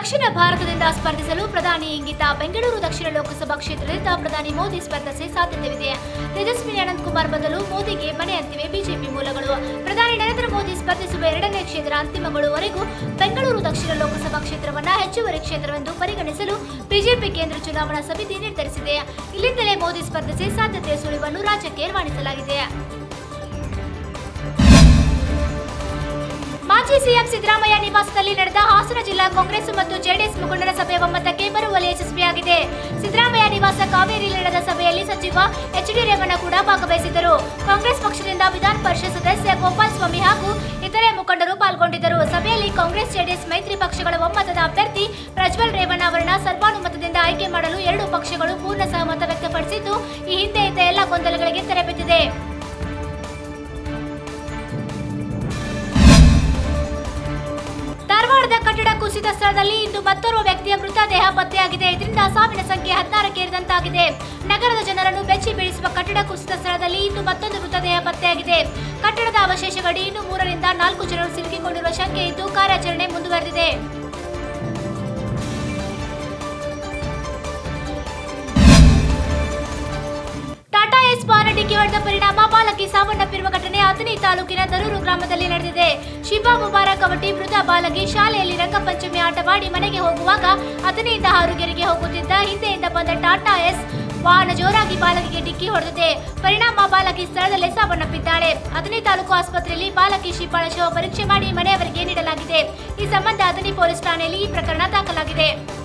ದಕ್ಷಿಣ ಭಾರತದಿಂದ ಸ್ಪರ್ಧಿಸಲು ಪ್ರಧಾನಿ ಇಂಗಿತ ಬೆಂಗಳೂರು ದಕ್ಷಿಣ ಲೋಕಸಭಾ ಕ್ಷೇತ್ರದಿಂದ ಪ್ರಧಾನಿ ಮೋದಿ ಸ್ಪರ್ಧಿಸೆ ಸಾಧ್ಯತೆವಿದೆ ತೇಜಸ್ವಿನಿ ಅನಂತಕುಮಾರ್ ಬದಲು ಮೋದಿಗೆ ಮನೆ ಅಂತಿವೆ ಬಿಜೆಪಿ ಮೂಲಗಳು ಪ್ರಧಾನಿ ನರೇಂದ್ರ ಮೋದಿ ಸ್ಪರ್ಧಿಸುವ ಎರಡನೇ ಕ್ಷೇತ್ರ ಅಂತಿಮಗೊಳ್ಳುವವರೆಗೂ ಬೆಂಗಳೂರು ದಕ್ಷಿಣ ಲೋಕಸಭಾ ಕ್ಷೇತ್ರವನ್ನ ಹೆಚ್ಚುವರಿ ಕ್ಷೇತ್ರವೆಂದು ಪರಿಗಣಿಸಲು ಬಿಜೆಪಿ ಕೇಂದ್ರ ಚುನಾವಣಾ ಸಮಿತಿ ನಿರ್ಧರಿಸಿದೆ ಇಲ್ಲಿಂದಲೇ ಮೋದಿ ಸ್ಪರ್ಧಿಸೆ ಸಾಧ್ಯತೆಯ ಸುಳಿವನ್ನು ರಾಜ್ಯಕ್ಕೆ ರವಾನಿಸಲಾಗಿದೆ ಮಾಜಿ ಸಿಎಂ ಸಿದ್ದರಾಮಯ್ಯ ನಿವಾಸದಲ್ಲಿ ನಡೆದ ಹಾಸನ ಜಿಲ್ಲಾ ಕಾಂಗ್ರೆಸ್ ಮತ್ತು ಜೆಡಿಎಸ್ ಮುಖಂಡರ ಸಭೆ ಒಮ್ಮತಕ್ಕೆ ಬರುವಲ್ಲಿ ಯಶಸ್ವಿಯಾಗಿದೆ ಸಿದ್ದರಾಮಯ್ಯ ನಿವಾಸ ಕಾವೇರಿಯಲ್ಲಿ ನಡೆದ ಸಭೆಯಲ್ಲಿ ಸಚಿವ ಎಚ್ ಡಿ ರೇವಣ್ಣ ಕೂಡ ಭಾಗವಹಿಸಿದ್ದರು ಕಾಂಗ್ರೆಸ್ ಪಕ್ಷದಿಂದ ವಿಧಾನ ಪರಿಷತ್ ಸದಸ್ಯ ಗೋಪಾಲ್ ಸ್ವಾಮಿ ಹಾಗೂ ಇತರೆ ಮುಖಂಡರು ಪಾಲ್ಗೊಂಡಿದ್ದರು ಸಭೆಯಲ್ಲಿ ಕಾಂಗ್ರೆಸ್ ಜೆಡಿಎಸ್ ಮೈತ್ರಿ ಪಕ್ಷಗಳ ಒಮ್ಮತದ ಅಭ್ಯರ್ಥಿ ಪ್ರಜ್ವಲ್ ರೇವಣ್ಣ ಅವರನ್ನ ಸರ್ವಾನುಮತದಿಂದ ಆಯ್ಕೆ ಮಾಡಲು ಎರಡೂ ಪಕ್ಷಗಳು ಪೂರ್ಣ ಸಹಮತ ವ್ಯಕ್ತಪಡಿಸಿದ್ದು ಈ ಹಿಂದೆ ಇದ್ದ ಎಲ್ಲ ಗೊಂದಲಗಳಿಗೆ ತೆರೆಬಿದ್ದಿದೆ ಧಾರವಾಡದ ಕಟ್ಟಡ ಕುಸಿದ ಸ್ಥಳದಲ್ಲಿ ಇಂದು ಮತ್ತೋರ್ವ ವ್ಯಕ್ತಿಯ ಮೃತದೇಹ ಪತ್ತೆಯಾಗಿದೆ ಇದರಿಂದ ಸಾವಿನ ಸಂಖ್ಯೆ ಹದಿನಾರಕ್ಕೆ ಏರಿದಂತಾಗಿದೆ ನಗರದ ಜನರನ್ನು ಬೆಚ್ಚಿ ಬೀಳಿಸುವ ಕಟ್ಟಡ ಕುಸಿದ ಸ್ಥಳದಲ್ಲಿ ಇಂದು ಮತ್ತೊಂದು ಮೃತದೇಹ ಪತ್ತೆಯಾಗಿದೆ ಕಟ್ಟಡದ ಅವಶೇಷಗಡಿ ಇನ್ನು ಮೂರರಿಂದ ನಾಲ್ಕು ಜನರು ಸಿಲುಕಿಕೊಂಡಿರುವ ಶಂಕೆ ಇದ್ದು ಕಾರ್ಯಾಚರಣೆ ಮುಂದುವರೆದಿದೆ ಟಾಟಾ ಎಸ್ ವಾಹನ ಡಿಕ್ಕಿ ಹೊಡೆದ ಪರಿಣಾಮ ಬಾಲಕಿ ಸಾವನ್ನಪ್ಪಿರುವ ಘಟನೆ ಅಥಣಿ ತಾಲೂಕಿನ ದರೂರು ಗ್ರಾಮದಲ್ಲಿ ನಡೆದಿದೆ ಶಿಬಾ ಮುಬಾರಕ್ ಅವಟಿ ಮೃತ ಬಾಲಕಿ ಶಾಲೆಯಲ್ಲಿ ರಂಗಪಂಚಮಿ ಆಟವಾಡಿ ಮನೆಗೆ ಹೋಗುವಾಗ ಅಥಣಿಯಿಂದ ಹಾರುಗೆರೆಗೆ ಹೋಗುತ್ತಿದ್ದ ಹಿಂದೆಯಿಂದ ಬಂದ ಟಾಟಾ ಎಸ್ ವಾಹನ ಜೋರಾಗಿ ಬಾಲಕಿಗೆ ಡಿಕ್ಕಿ ಹೊಡೆದಿದೆ ಪರಿಣಾಮ ಬಾಲಕಿ ಸ್ಥಳದಲ್ಲೇ ಸಾವನ್ನಪ್ಪಿದ್ದಾಳೆ ಅಥಣಿ ತಾಲೂಕು ಆಸ್ಪತ್ರೆಯಲ್ಲಿ ಬಾಲಕಿ ಶಿಪಾಳ ಶವ ಪರೀಕ್ಷೆ ಮಾಡಿ ಮನೆಯವರಿಗೆ ನೀಡಲಾಗಿದೆ ಈ ಸಂಬಂಧ ಅಥಣಿ ಪೊಲೀಸ್ ಠಾಣೆಯಲ್ಲಿ ಈ ಪ್ರಕರಣ ದಾಖಲಾಗಿದೆ